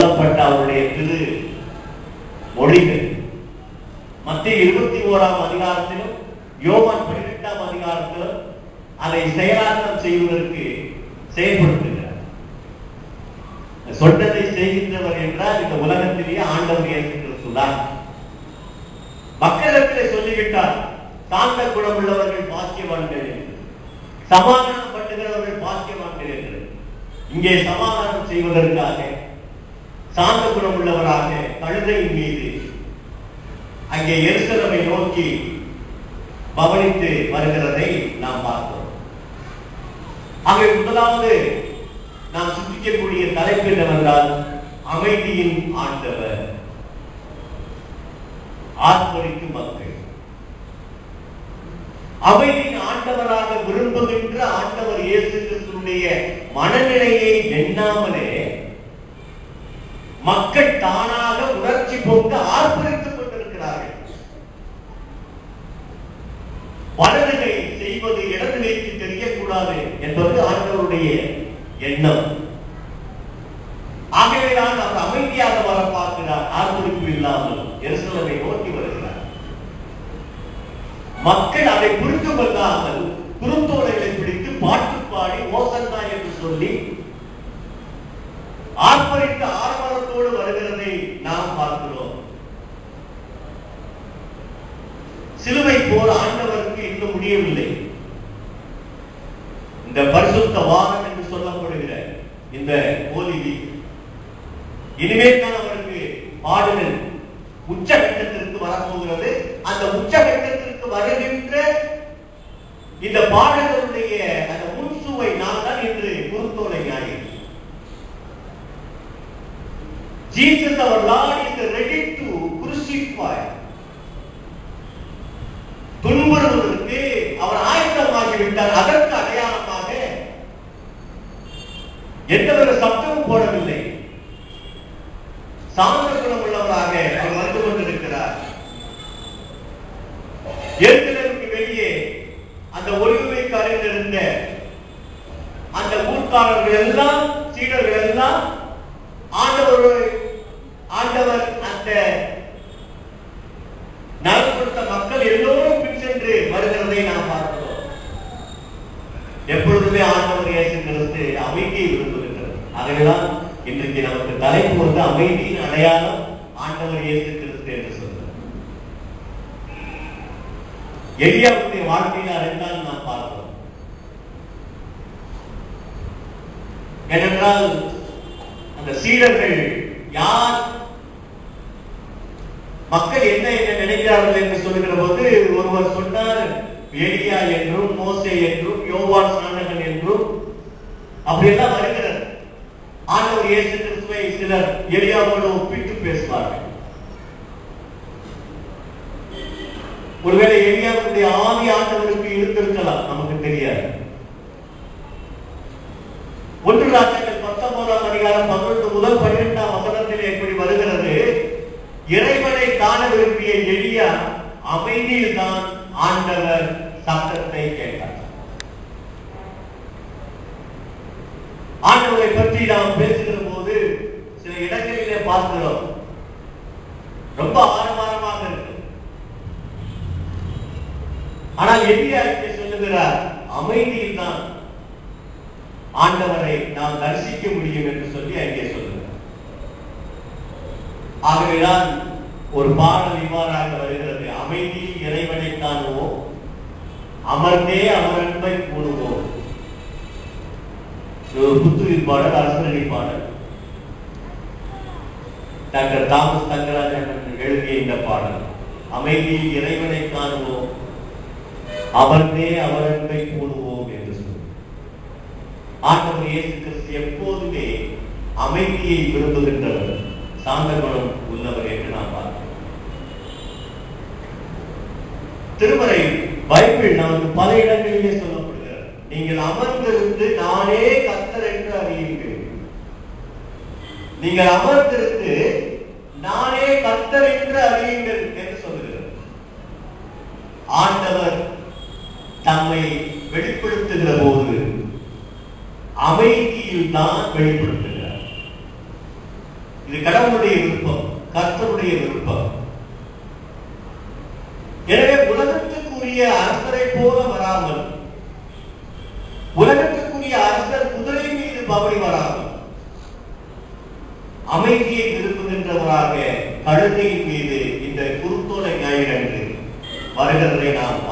சொல்லப்பட்ட அவருடைய திரு மொழிகள் மத்திய இருபத்தி ஓராம் அதிகாரத்திலும் யோவான் பதினெட்டாம் அதிகாரத்திலும் அதை செயலாக்கம் செய்வதற்கு செயல்படுத்துகிறார் சொன்னதை செய்கின்றவர் என்றால் இந்த உலகத்திலேயே ஆண்டவர் இயேசு கிறிஸ்துதான் மக்களிடத்திலே சொல்லிவிட்டார் சாந்த குணமுள்ளவர்கள் பாக்கியவான்கள் என்று. சமாதானம் பண்ணுகிறவர்கள் பாக்கியவான்கள் என்று இங்கே சமாதானம் செய்வதற்காக சாந்த குணமுள்ளவராக கழுதையின் மீது அங்கே எருசலமை நோக்கி பவனித்து வருகிறதை நாம் பார்க்கிறோம் ஆகவே முதலாவது நாம் சிந்திக்கக்கூடிய தலைப்பு என்னவென்றால் அமைதியின் ஆண்டவர் ஆத்மரிக்கும் மக்கள் அமைதியின் ஆண்டவராக விரும்புகின்ற ஆண்டவர் இயேசு கிறிஸ்துடைய மனநிலையை எண்ணாமலே மக்கள் தானாக உணர்ச்சி பொங்க ஆர்ப்பரித்துக் கொண்டிருக்கிறார்கள் வலதுகை செய்வது இடதுகைக்கு தெரியக்கூடாது என்பது ஆண்டவருடைய எண்ணம் ஆகவேதான் அவர் அமைதியாக வர பார்க்கிறார் ஆர்ப்பரிப்பு இல்லாமல் எருசலமை நோக்கி வருகிறார் மக்கள் அதை புரிந்து கொள்ளாமல் குறுந்தோலைகளை பிடித்து பாட்டு பாடி மோசந்தா என்று சொல்லி ஆர்ப்பரித்த ஆர்வலத்தோடு வருகிறதை நாம் பார்க்கிறோம் சிலுவை போர் ஆண்டவருக்கு இன்னும் முடியவில்லை இந்த பரிசுத்த வாரம் என்று சொல்லப்படுகிற இந்த ஹோலி வீக் இனிமேல் தான் அவருக்கு பாடுதல் உச்சகட்டத்திற்கு வரப்போகிறது அந்த உச்சகட்டத்திற்கு வருகின்ற இந்த பாடல்களுடைய அந்த முன்சுவை நான் தான் இன்று குறுத்தோலை ஞாயிறு Jesus our Lord is ready to crucify துன்புறுவதற்கு அவர் ஆயத்தமாகி விட்டார் அதற்கு அடையாளமாக எந்த ஒரு சப்தமும் போடவில்லை சாந்த குணம் உள்ளவராக அவர் வந்து கொண்டிருக்கிறார் ஏற்கனவே வெளியே அந்த ஒழுங்குமைக்காரில் இருந்த அந்த ஊர்க்காரர்கள் எல்லாம் சீடர்கள் எல்லாம் ஆண்டவர் ஆண்டவர் அந்த நலன் கொடுத்த மக்கள் எல்லோரும் பின் சென்று வருகிறதை நாம் பார்க்கிறோம் எப்பொழுதுமே ஆண்டவர் இயேசு கிறிஸ்து அமைதியை விரும்புகின்றது ஆகவேதான் இன்றைக்கு நமக்கு தலைப்பு வந்து அமைதியின் அடையாளம் ஆண்டவர் இயேசு கிறிஸ்து என்று சொல்றார் எலியாவுடைய வாழ்க்கையில அடைந்தால் நாம் பார்க்கிறோம் ஏனென்றால் அந்த சீடர்கள் யார் மக்கள் என்ன என்ன நினைக்கிறார்கள் என்று சொல்லுகிற போது ஒருவர் சொன்னார் எலியா என்றும் மோசே என்றும் யோவான் சாணகன் என்றும் அப்படியெல்லாம் வருகிறது ஆண்டவர் இயேசு கிறிஸ்துவை சிலர் எலியாவோடு ஒப்பிட்டு பேசுவார்கள் ஒருவேளை எலியாவுடைய ஆவி ஆண்டவருக்கு இருந்திருக்கலாம் நமக்கு தெரியாது ஒன்று ராஜ்யங்கள் பத்தொன்பதாம் அதிகாரம் பதினொன்று முதல் பன்னிரெண்டாம் வசனத்தில் எப்படி வருகிறது இறைவனை காண விரும்பிய எளியா அமைதியில் தான் ஆண்டவர் சத்தத்தை கேட்டார் ஆண்டவரை பற்றி நாம் பேசுகிற போது சில இடங்களிலே பார்க்கிறோம் ரொம்ப ஆரவாரமாக இருக்கு ஆனால் எளியா இங்கே சொல்லுகிறார் அமைதியில் தான் ஆண்டவரை நாம் தரிசிக்க முடியும் என்று சொல்லி அங்கே சொல்லுகிறார் ஆகவேதான் ஒரு பாடல் இவ்வாறாக வருகிறது அமைதியில் இறைவனை காணுவோம் அமர்ந்தே அவர் அன்பை கூறுவோம் இது ஒரு புத்துயிர் பாடல் அரசரணி பாடல் டாக்டர் தாமஸ் தங்கராஜன் எழுதிய இந்த பாடல் அமைதியில் இறைவனை காணுவோம் அமர்ந்தே அவர் அன்பை கூறுவோம் என்று சொல்லி ஆண்டவர் இயேசு கிறிஸ்து எப்போதுமே அமைதியை விரும்புகின்றவர் சாந்த குணம் உள்ளவர் என்று நாம் பார்க்கிறோம் திருமறை பைபிள் நமக்கு பல இடங்களிலே சொல்லப்படுகிறது நீங்கள் அமர்ந்திருந்து நானே கத்தர் என்று அறியுங்கள் நீங்கள் அமர்ந்திருந்து நானே கத்தர் என்று அறியுங்கள் என்று சொல்லுகிறது ஆண்டவர் தம்மை வெளிப்படுத்துகிற போது அமைதியில் தான் வெளிப்படுத்துகிறார் இது கடவுளுடைய விருப்பம் கர்த்தருடைய விருப்பம் எனவே உலகத்துக்குரிய அரசரை போல வராமல் உலகத்துக்குரிய அரசர் குதிரை மீது பவனி வராமல் அமைதியை விரும்புகின்றவராக கழுதையின் மீது இந்த குருத்தோலை ஞாயிறன்று வருகிறதை நாம்